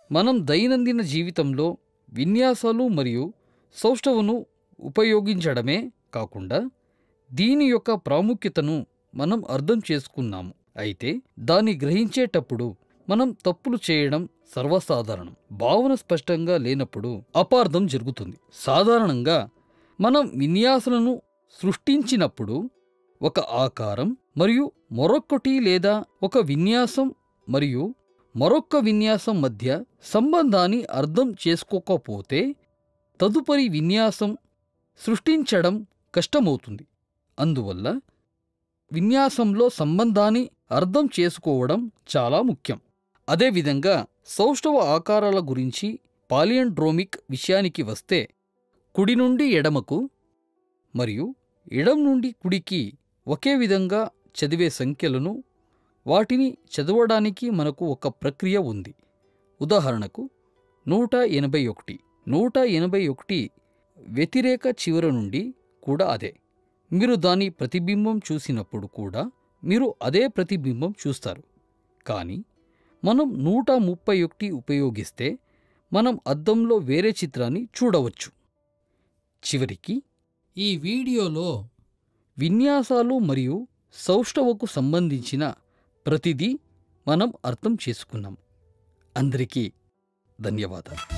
మనం దైనందిన జీవితంలో విన్యాసాలు మరియు సౌష్ఠవును ఉపయోగించడమే కాకుండా దీని యొక్క ప్రాముఖ్యతను మనం అర్థం చేసుకున్నాము అయితే దాన్ని గ్రహించేటప్పుడు మనం తప్పులు చేయడం సర్వసాధారణం భావన స్పష్టంగా లేనప్పుడు అపార్థం జరుగుతుంది సాధారణంగా మనం విన్యాసాలను సృష్టించినప్పుడు ఒక ఆకారం మరియు మరొక్కటి లేదా ఒక విన్యాసం మరియు మరొక్క విన్యాసం మధ్య సంబంధాన్ని అర్థం చేసుకోకపోతే తదుపరి విన్యాసం సృష్టించడం కష్టమవుతుంది అందువల్ల విన్యాసంలో సంబంధాన్ని అర్థం చేసుకోవడం చాలా ముఖ్యం అదేవిధంగా సౌష్ఠవ ఆకారాల గురించి పాలియండ్రోమిక్ విషయానికి వస్తే కుడి నుండి ఎడమకు మరియు ఎడం నుండి కుడికి ఒకే విధంగా చదివే సంఖ్యలను వాటిని చదవడానికి మనకు ఒక ప్రక్రియ ఉంది ఉదాహరణకు నూట ఎనభై ఒకటి నూట ఎనభై ఒకటి వ్యతిరేక చివర నుండి కూడా అదే మీరు దాని ప్రతిబింబం చూసినప్పుడు కూడా మీరు అదే ప్రతిబింబం చూస్తారు కానీ మనం నూట ముప్పై ఒకటి ఉపయోగిస్తే మనం అద్దంలో వేరే చిత్రాన్ని చూడవచ్చు చివరికి ఈ వీడియోలో విన్యాసాలు మరియు సౌష్ఠవకు సంబంధించిన ప్రతిదీ మనం అర్థం చేసుకున్నాం అందరికీ ధన్యవాదాలు